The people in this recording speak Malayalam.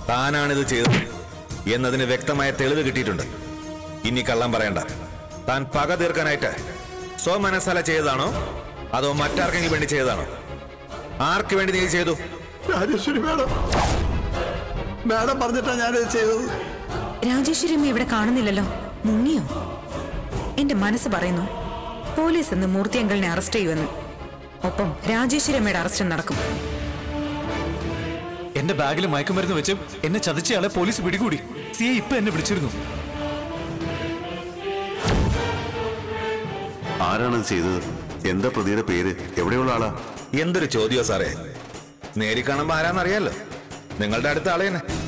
താനാണിത് ചെയ്തത് എന്നതിന് വ്യക്തമായ തെളിവ് കിട്ടിയിട്ടുണ്ട് ഇനി കള്ളം പറയണ്ട താൻ പക തീർക്കാനായിട്ട് സ്വമനസ്സല ചെയ്തതാണോ അതോ മറ്റാർക്കെങ്കിലും വേണ്ടി ചെയ്തതാണോ ആർക്ക് വേണ്ടി നീ ഇത് ചെയ്തു രാജേശ്വരി മാഡം മാഡം പറഞ്ഞിട്ടാ ഞാനിത് ചെയ്തത് രാജേശ്വരി അമ്മ ഇവിടെ കാണുന്നില്ലല്ലോ മുങ്ങിയോ എന്റെ മനസ്സ് പറയുന്നു പോലീസ് ഇന്ന് മൂർത്തിയങ്കളിനെ അറസ്റ്റ് ചെയ്യുമെന്ന് ഒപ്പം രാജേശ്വരി അമ്മയുടെ അറസ്റ്റ് നടക്കും എന്റെ ബാഗിൽ മയക്കുമരുന്ന് വെച്ച് എന്നെ ചതിച്ചയാളെ പോലീസ് പിടികൂടി സി ഐ ഇപ്പൊ എന്നെ വിളിച്ചിരുന്നു ആരാണത് ചെയ്തത് എന്താ പ്രതിയുടെ പേര് എവിടെയുള്ള ആളാ എന്തൊരു ചോദ്യമോ സാറേ നേരി കാണുമ്പോ ആരാന്നറിയാലോ നിങ്ങളുടെ അടുത്ത ആളെന്നെ